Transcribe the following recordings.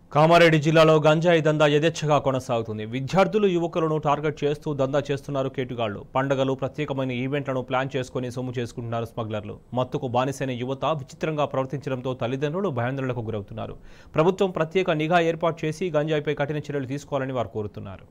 కామారెడ్డి జిల్లాలో గంజాయి దందా యథేచ్ఛగా కొనసాగుతుంది విద్యార్థులు యువకులను టార్గెట్ చేస్తూ దందా చేస్తున్నారు కేటుగాళ్లు పండగలు ప్రత్యేకమైన ఈవెంట్లను ప్లాన్ చేసుకుని సొమ్ము చేసుకుంటున్నారు స్మగ్లర్లు మత్తుకు బానిసైన యువత విచిత్రంగా ప్రవర్తించడంతో తల్లిదండ్రులు భయాందోళనకు గురవుతున్నారు ప్రభుత్వం ప్రత్యేక నిఘా ఏర్పాటు చేసి గంజాయిపై కఠిన చర్యలు తీసుకోవాలని వారు కోరుతున్నారు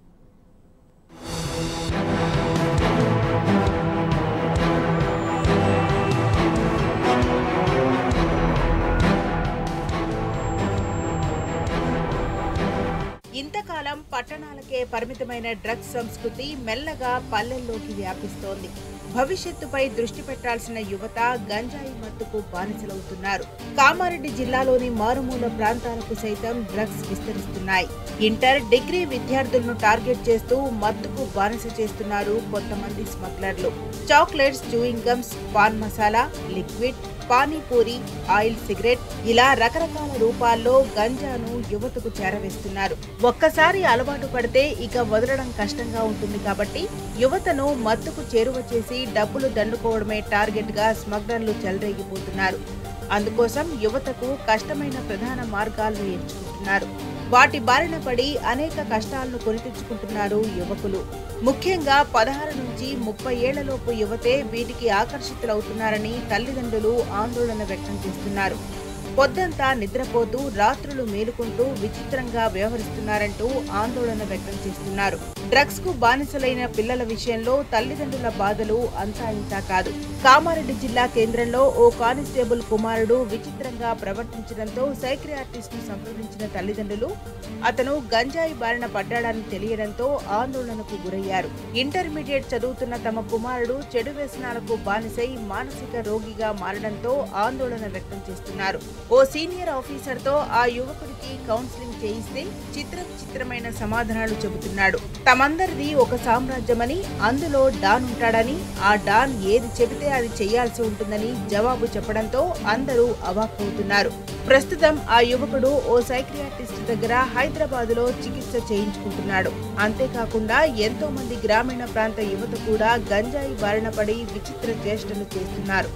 ఇంతకాలం పట్టణాలకే పరిమితమైన డ్రగ్స్ సంస్కృతి మెల్లగా పల్లెల్లోకి వ్యాపిస్తోంది భవిష్యత్తుపై దృష్టి పెట్టాల్సిన యువత గంజాయి మత్తుకు బానిసలవుతున్నారు కామారెడ్డి జిల్లాలోని మారుమూల ప్రాంతాలకు సైతం డ్రగ్స్ విస్తరిస్తున్నాయి ఇంటర్ డిగ్రీ విద్యార్థులను టార్గెట్ చేస్తూ మత్తుకు బానిస చేస్తున్నారు కొంతమంది స్మగ్లర్లు chocolates chewing gums pan masala liquid panipuri oil cigarette ఇలా రకరకాల రూపాల్లో గంజాను యువతకు చేరవేస్తున్నారు ఒక్కసారి అలవాటు పడితే ఇక వదలడం కష్టంగా ఉంటుంది కాబట్టి యువతను మత్తుకు చేరువ చేసి డబ్బులు దండుకోవడమే టార్గెట్ గా స్మగ్లర్లు చెలరేగిపోతున్నారు అందుకోసం యువతకు కష్టమైన ప్రధాన మార్గాలను ఎంచుకుంటున్నారు వాటి బారిన పడి అనేక కష్టాలను కొని తెచ్చుకుంటున్నారు యువకులు ముఖ్యంగా పదహారు నుంచి ముప్పై ఏళ్లలోపు యువతే వీటికి ఆకర్షితులవుతున్నారని తల్లిదండ్రులు ఆందోళన వ్యక్తం చేస్తున్నారు పొద్దంతా నిద్రపోతూ రాత్రులు మేలుకుంటూ విచిత్రంగా వ్యవహరిస్తున్నారంటూ ఆందోళన వ్యక్తం చేస్తున్నారు డ్రగ్స్ కు బానిసలైన పిల్లల విషయంలో తల్లిదండ్రుల బాధలు అంతా ఇంతా కాదు కామారెడ్డి జిల్లా కేంద్రంలో ఓ కానిస్టేబుల్ కుమారుడు విచిత్రంగా ప్రవర్తించడంతో సైక్రియాటిస్ట్ ను సంప్రదించిన తల్లిదండ్రులు అతను గంజాయి బారిన పడ్డాడని తెలియడంతో ఆందోళనకు గురయ్యారు ఇంటర్మీడియట్ చదువుతున్న తమ కుమారుడు చెడు వ్యసనాలకు బానిసై మానసిక రోగిగా మారడంతో ఆందోళన వ్యక్తం చేస్తున్నారు ఓ సీనియర్ ఆఫీసర్ తో ఆ యువకుడికి కౌన్సిలింగ్ చేయిస్తే చిత్ర విచిత్రమైన సమాధానాలు చెబుతున్నాడు తమందరిది ఒక సామ్రాజ్యమని అందులో డాన్ ఉంటాడని ఆ డాన్ ఏది చెబితే అది చేయాల్సి ఉంటుందని జవాబు చెప్పడంతో అందరూ అవాక్కవుతున్నారు ప్రస్తుతం ఆ యువకుడు ఓ సైక్రియాటిస్ట్ దగ్గర హైదరాబాద్ లో చికిత్స చేయించుకుంటున్నాడు అంతేకాకుండా ఎంతో మంది గ్రామీణ ప్రాంత యువత కూడా గంజాయి బారిన పడి విచిత్ర చేష్టలు చేస్తున్నారు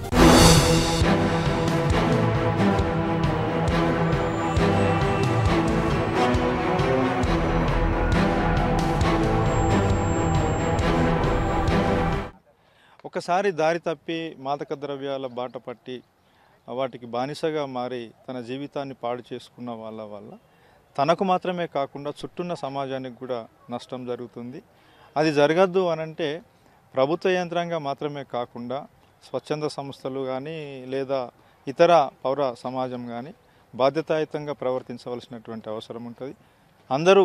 ఒకసారి దారి తప్పి మాదక ద్రవ్యాల బాట పట్టి వాటికి బానిసగా మారి తన జీవితాన్ని పాడు చేసుకున్న వాళ్ళ వల్ల తనకు మాత్రమే కాకుండా చుట్టూన్న సమాజానికి కూడా నష్టం జరుగుతుంది అది జరగద్దు అనంటే ప్రభుత్వ యంత్రాంగం మాత్రమే కాకుండా స్వచ్ఛంద సంస్థలు కానీ లేదా ఇతర పౌర సమాజం కానీ బాధ్యతాయుతంగా ప్రవర్తించవలసినటువంటి అవసరం ఉంటుంది అందరూ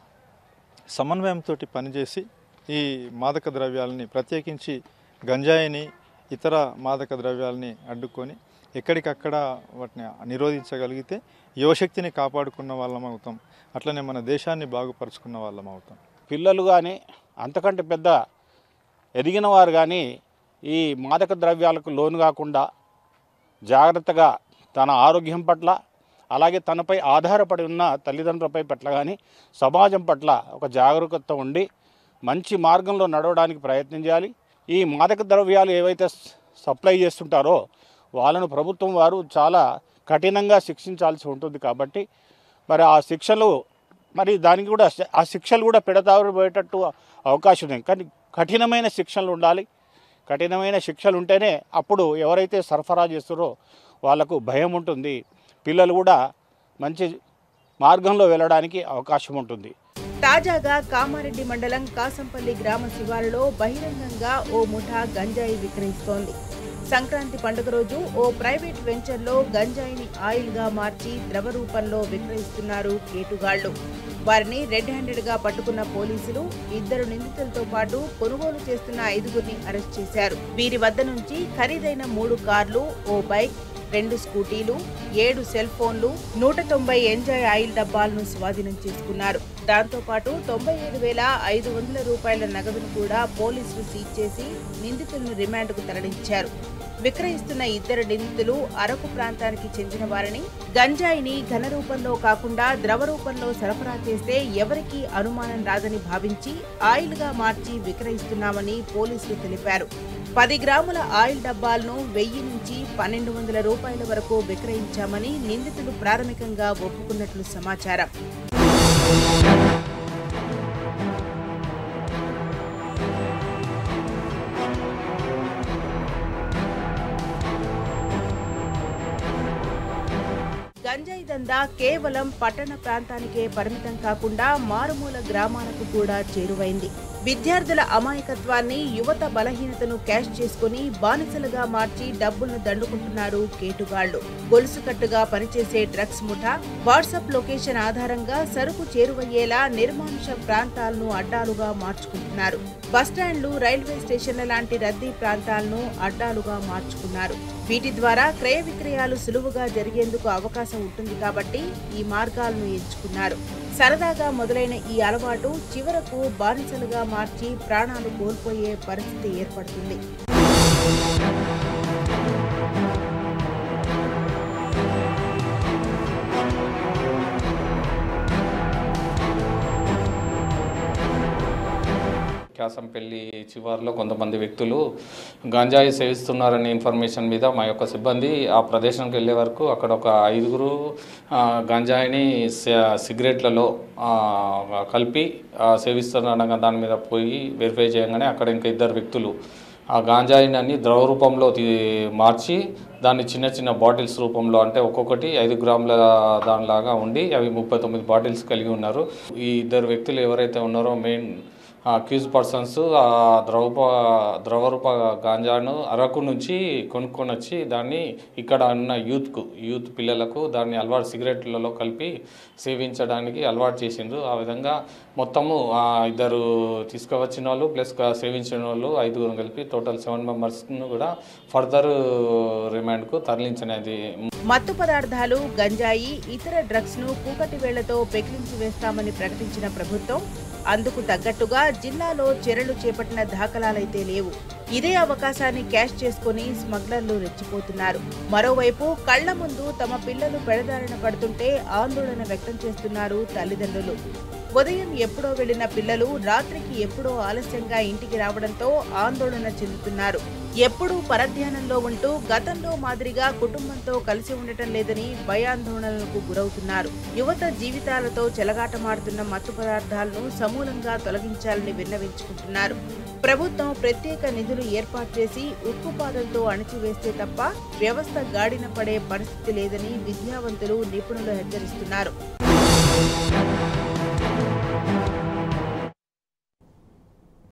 సమన్వయంతో పనిచేసి ఈ మాదక ద్రవ్యాలని ప్రత్యేకించి గంజాయిని ఇతర మాదక ద్రవ్యాలని అడ్డుకొని ఎక్కడికక్కడ వాటిని నిరోధించగలిగితే యువశక్తిని కాపాడుకున్న వాళ్ళం అవుతాం అట్లనే మన దేశాన్ని బాగుపరుచుకున్న వాళ్ళం అవుతాం పిల్లలు కానీ అంతకంటే పెద్ద ఎదిగిన వారు కానీ ఈ మాదక ద్రవ్యాలకు లోను కాకుండా జాగ్రత్తగా తన ఆరోగ్యం పట్ల అలాగే తనపై ఆధారపడి ఉన్న తల్లిదండ్రులపై పట్ల కానీ సమాజం పట్ల ఒక జాగరూకత ఉండి మంచి మార్గంలో నడవడానికి ప్రయత్నం చేయాలి ఈ మాదక ద్రవ్యాలు ఏవైతే స- సప్లై చేస్తుంటారో వాళ్ళను ప్రభుత్వం వారు చాలా కఠినంగా శిక్షించాల్సి ఉంటుంది కాబట్టి మరి ఆ శిక్షలు మరి దానికి కూడా శ- ఆ శిక్షలు కూడా పెడతారు పోయేటట్టు అవకాశం ఉంది కానీ కఠినమైన శిక్షలు ఉండాలి కఠినమైన శిక్షలు ఉంటేనే అప్పుడు ఎవరైతే సరఫరా చేస్తారో వాళ్ళకు భయం ఉంటుంది పిల్లలు కూడా మంచి మార్గంలో వెళ్ళడానికి అవకాశం ఉంటుంది తాజాగా కామారెడ్డి మండలం కాసంపల్లి గ్రామ శివారులో బహిరంగంగా ఓ ముఠా గంజాయి విక్రయిస్తోంది సంక్రాంతి పండుగ రోజు ఓ ప్రైవేట్ వెంచర్లో గంజాయిని ఆయిల్ గా మార్చి ద్రవ రూపంలో విక్రయిస్తున్నారు కేటుగాళ్లు వారిని రెడ్ హ్యాండెడ్ గా పట్టుకున్న పోలీసులు ఇద్దరు నిందితులతో పాటు కొనుగోలు చేస్తున్న ఐదుగురిని అరెస్ట్ చేశారు వీరి వద్ద నుంచి ఖరీదైన మూడు కార్లు ఓ బైక్ రెండు స్కూటీలు ఏడు సెల్ ఫోన్లు నూట తొంభై ఎంజాయ్ ఆయిల్ డబ్బాలను స్వాధీనం చేసుకున్నారు దాంతో పాటు తొంభై ఏడు వేల ఐదు వందల రూపాయల నగదును కూడా పోలీసులు సీజ్ చేసి నిందితులను రిమాండ్కు తరలించారు విక్రయిస్తున్న ఇద్దరు నిందితులు అరకు ప్రాంతానికి చెందిన వారని గంజాయిని ఘన రూపంలో కాకుండా ద్రవ రూపంలో సరఫరా చేస్తే ఎవరికీ అనుమానం రాదని భావించి ఆయిల్ గా మార్చి విక్రయిస్తున్నామని పోలీసులు తెలిపారు పది గ్రాముల ఆయిల్ డబ్బాలను వెయ్యి నుంచి పన్నెండు వందల రూపాయల వరకు విక్రయించామని నిందితులు ప్రాథమికంగా ఒప్పుకున్నట్లు సమాచారం గంజాయి దందా కేవలం పట్టణ ప్రాంతానికే పరిమితం కాకుండా మారుమూల గ్రామాలకు కూడా చేరువైంది విద్యార్థుల అమాయకత్వాన్ని యువత బలహీనతను క్యాష్ చేసుకుని బానిసలుగా మార్చి డబ్బులను దండుకుంటున్నారు కేటుగాళ్లు గొలుసుకట్టుగా పనిచేసే డ్రగ్స్ ముఠా వాట్సాప్ లొకేషన్ ఆధారంగా సరుకు చేరువయ్యేలా నిర్మానుష ప్రాంతాలను అడ్డాలుగా మార్చుకుంటున్నారు బస్టాండ్లు రైల్వే స్టేషన్ల లాంటి రద్దీ ప్రాంతాలను అడ్డాలుగా మార్చుకున్నారు వీటి ద్వారా క్రయ విక్రయాలు సులువుగా జరిగేందుకు అవకాశం ఉంటుంది కాబట్టి ఈ మార్గాలను ఎంచుకున్నారు సరదాగా మొదలైన ఈ అలవాటు చివరకు బానిసలుగా మార్చి ప్రాణాలు కోల్పోయే పరిస్థితి ఏర్పడుతుంది క్యాసంపల్లి చివరిలో కొంతమంది వ్యక్తులు గంజాయి సేవిస్తున్నారనే ఇన్ఫర్మేషన్ మీద మా యొక్క సిబ్బంది ఆ ప్రదేశానికి వెళ్ళే వరకు అక్కడ ఒక ఐదుగురు ఆ, గంజాయిని సి- సిగరెట్లలో ఆ, కలిపి ఆ, సేవిస్తున్నారనగా దాని మీద పోయి వెరిఫై చేయగానే అక్కడ ఇంకా ఇద్దరు వ్యక్తులు ఆ గాంజాయిని అన్ని ద్రవ రూపంలో తీ- మార్చి దాన్ని చిన్న చిన్న బాటిల్స్ రూపంలో అంటే ఒక్కొక్కటి ఐదు గ్రాముల దానిలాగా ఉండి అవి ముప్పై తొమ్మిది బాటిల్స్ కలిగి ఉన్నారు ఈ ఇద్దరు వ్యక్తులు ఎవరైతే ఉన్నారో మెయిన్ అక్యూజ్ పర్సన్స్ ఆ ద్రవప ద్రవరూప గాంజాను అరకు నుంచి కొనుక్కొని వచ్చి దాన్ని ఇక్కడ ఉన్న యూత్కు యూత్ పిల్లలకు దాన్ని అలవాటు సిగరెట్లలో కలిపి సేవించడానికి అలవాటు చేసిండ్రు ఆ విధంగా మొత్తము ఆ ఇద్దరు తీసుకువచ్చిన వాళ్ళు ప్లస్ సేవించిన వాళ్ళు ఐదుగురు కలిపి టోటల్ సెవెన్ మెంబర్స్ను కూడా ఫర్దర్ రిమాండ్కు తరలించినది మత్తు పదార్థాలు గంజాయి ఇతర డ్రగ్స్ ను కూకటి వేళ్లతో పెకిలించి వేస్తామని ప్రకటించిన ప్రభుత్వం అందుకు తగ్గట్టుగా జిల్లాలో చర్యలు చేపట్టిన దాఖలాలైతే లేవు ఇదే అవకాశాన్ని క్యాష్ చేసుకుని స్మగ్లర్లు రెచ్చిపోతున్నారు మరోవైపు కళ్ల ముందు తమ పిల్లలు పెడదారిన పడుతుంటే ఆందోళన వ్యక్తం చేస్తున్నారు తల్లిదండ్రులు ఉదయం ఎప్పుడో వెళ్లిన పిల్లలు రాత్రికి ఎప్పుడో ఆలస్యంగా ఇంటికి రావడంతో ఆందోళన చెందుతున్నారు ఎప్పుడూ పరధ్యానంలో ఉంటూ గతంలో మాదిరిగా కుటుంబంతో కలిసి ఉండటం లేదని భయాందోళనలకు గురవుతున్నారు యువత జీవితాలతో చెలగాటమాడుతున్న మత్తు పదార్థాలను సమూలంగా తొలగించాలని విన్నవించుకుంటున్నారు ప్రభుత్వం ప్రత్యేక నిధులు ఏర్పాటు చేసి ఉక్కుపాదంతో అణచివేస్తే తప్ప వ్యవస్థ గాడిన పడే పరిస్థితి లేదని విద్యావంతులు నిపుణులు హెచ్చరిస్తున్నారు